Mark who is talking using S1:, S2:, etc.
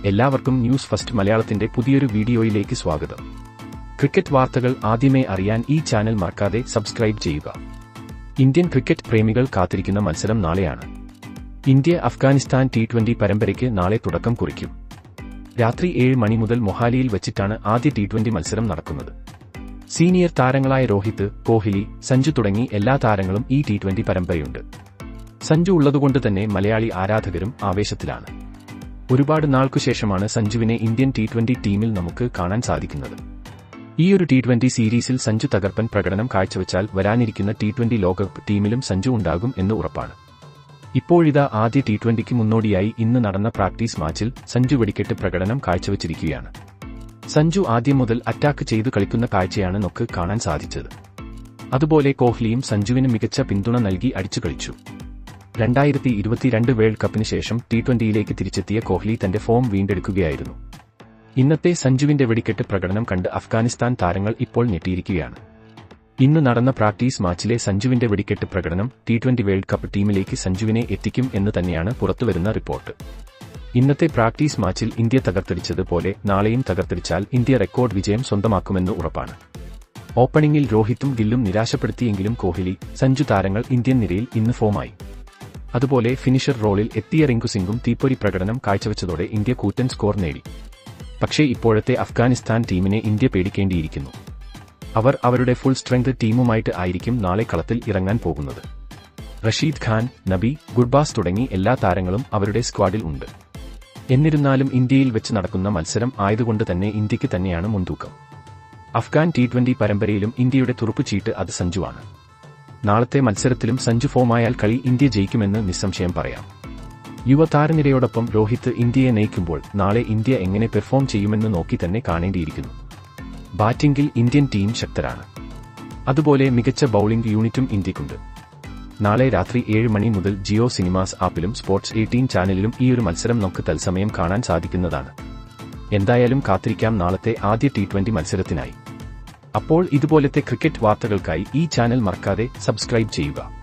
S1: എല്ലാവർക്കും news first മലയാളത്തിന്റെ പുതിയൊരു വീഡിയോയിലേക്ക് സ്വാഗതം ക്രിക്കറ്റ് വാർത്തകൾ ആദ്യമേ അറിയാൻ ഈ ചാനൽ മറക്കാതെ സബ്സ്ക്രൈബ് ചെയ്യുക ഇന്ത്യൻ ക്രിക്കറ്റ് പ്രേമികൾ കാത്തിരിക്കുന്ന മത്സരം നാളെയാണ് ഇന്ത്യ അഫ്ഗാനിസ്ഥാൻ ടി ട്വന്റി പരമ്പരയ്ക്ക് നാളെ തുടക്കം കുറിക്കും രാത്രി ഏഴ് മണി മുതൽ മൊഹാലിയിൽ വച്ചിട്ടാണ് ആദ്യ ടി ട്വന്റി മത്സരം നടക്കുന്നത് സീനിയർ താരങ്ങളായ രോഹിത് കോഹ്ലി സഞ്ജു തുടങ്ങി എല്ലാ താരങ്ങളും ഈ ടി ട്വന്റി പരമ്പരയുണ്ട് സഞ്ജു ഉള്ളതുകൊണ്ട് തന്നെ മലയാളി ആരാധകരും ആവേശത്തിലാണ് ഒരുപാട് നാൾക്കു ശേഷമാണ് സഞ്ജുവിനെ ഇന്ത്യൻ ടി ട്വന്റി ടീമിൽ നമുക്ക് കാണാൻ സാധിക്കുന്നത് ഈയൊരു ടി ട്വന്റി സീരീസിൽ സഞ്ജു തകർപ്പൻ പ്രകടനം കാഴ്ചവെച്ചാൽ വരാനിരിക്കുന്ന ടി ട്വന്റി ലോകകപ്പ് ടീമിലും സഞ്ജു ഉണ്ടാകും എന്ന് ഉറപ്പാണ് ഇപ്പോഴിതാ ആദ്യ ടി ട്വന്റിക്ക് മുന്നോടിയായി ഇന്ന് നടന്ന പ്രാക്ടീസ് മാച്ചിൽ സഞ്ജു വെടിക്കെട്ട് പ്രകടനം കാഴ്ചവെച്ചിരിക്കുകയാണ് സഞ്ജു ആദ്യം മുതൽ അറ്റാക്ക് ചെയ്തു കളിക്കുന്ന കാഴ്ചയാണ് നമുക്ക് കാണാൻ സാധിച്ചത് അതുപോലെ കോഹ്ലിയും സഞ്ജുവിന് മികച്ച പിന്തുണ നൽകി അടിച്ചു കളിച്ചു രണ്ടായിരത്തി ഇരുപത്തിരണ്ട് വേൾഡ് കപ്പിന് ശേഷം ടി ട്വന്റിയിലേക്ക് തിരിച്ചെത്തിയ കോഹ്ലി തന്റെ ഫോം വീണ്ടെടുക്കുകയായിരുന്നു ഇന്നത്തെ സഞ്ജുവിന്റെ വെടിക്കെട്ട് പ്രകടനം കണ്ട് അഫ്ഗാനിസ്ഥാൻ താരങ്ങൾ ഇപ്പോൾ ഞെട്ടിയിരിക്കുകയാണ് ഇന്ന് നടന്ന പ്രാക്ടീസ് മാച്ചിലെ സഞ്ജുവിന്റെ വെടിക്കെട്ട് പ്രകടനം ടി ട്വന്റി വേൾഡ് കപ്പ് ടീമിലേക്ക് സഞ്ജുവിനെ എത്തിക്കും എന്ന് തന്നെയാണ് പുറത്തുവരുന്ന റിപ്പോർട്ട് ഇന്നത്തെ പ്രാക്ടീസ് മാച്ചിൽ ഇന്ത്യ തകർത്തടിച്ചതുപോലെ നാളെയും തകർത്തടിച്ചാൽ ഇന്ത്യ റെക്കോർഡ് വിജയം സ്വന്തമാക്കുമെന്ന് ഉറപ്പാണ് ഓപ്പണിംഗിൽ രോഹിത്തും ഗില്ലും നിരാശപ്പെടുത്തിയെങ്കിലും കോഹ്ലി സഞ്ജു താരങ്ങൾ ഇന്ത്യൻ നിരയിൽ ഇന്ന് ഫോമായി അതുപോലെ ഫിനിഷർ റോളിൽ എത്തിയ റിങ്കു സിംഗും തീപ്പൊരി പ്രകടനം കാഴ്ചവെച്ചതോടെ ഇന്ത്യ കൂറ്റൻ സ്കോർ നേടി പക്ഷേ ഇപ്പോഴത്തെ അഫ്ഗാനിസ്ഥാൻ ടീമിനെ ഇന്ത്യ പേടിക്കേണ്ടിയിരിക്കുന്നു അവർ അവരുടെ ഫുൾ സ്ട്രെങ്ത് ടീമുമായിട്ട് ആയിരിക്കും നാളെ കളത്തിൽ ഇറങ്ങാൻ പോകുന്നത് റഷീദ് ഖാൻ നബി ഗുഡ്ബാസ് തുടങ്ങി എല്ലാ താരങ്ങളും അവരുടെ സ്ക്വാഡിൽ ഉണ്ട് എന്നിരുന്നാലും ഇന്ത്യയിൽ വെച്ച് നടക്കുന്ന മത്സരം ആയതുകൊണ്ട് തന്നെ ഇന്ത്യക്ക് തന്നെയാണ് മുൻതൂക്കം അഫ്ഗാൻ ടി ട്വന്റി പരമ്പരയിലും ഇന്ത്യയുടെ തുറുപ്പുചീട്ട് അത് സഞ്ജുവാണ് നാളത്തെ മത്സരത്തിലും സഞ്ജു ഫോമായാൽ കളി ഇന്ത്യ ജയിക്കുമെന്ന് നിസ്സംശയം പറയാം യുവതാരനിരയോടൊപ്പം രോഹിത് ഇന്ത്യയെ നയിക്കുമ്പോൾ നാളെ ഇന്ത്യ എങ്ങനെ പെർഫോം ചെയ്യുമെന്ന് നോക്കി തന്നെ കാണേണ്ടിയിരിക്കുന്നു ബാറ്റിംഗിൽ ഇന്ത്യൻ ടീം ശക്തരാണ് അതുപോലെ മികച്ച ബൌളിംഗ് യൂണിറ്റും ഇന്ത്യക്കുണ്ട് നാളെ രാത്രി ഏഴ് മണി മുതൽ ജിയോ സിനിമാസ് ആപ്പിലും സ്പോർട്സ് എയ്റ്റീൻ ചാനലിലും ഈ ഒരു മത്സരം നമുക്ക് തത്സമയം കാണാൻ സാധിക്കുന്നതാണ് എന്തായാലും കാത്തിരിക്കാം നാളത്തെ ആദ്യ ടി ട്വന്റി മത്സരത്തിനായി അപ്പോൾ ഇതുപോലത്തെ ക്രിക്കറ്റ് വാർത്തകൾക്കായി ഈ ചാനൽ മറക്കാതെ സബ്സ്ക്രൈബ് ചെയ്യുക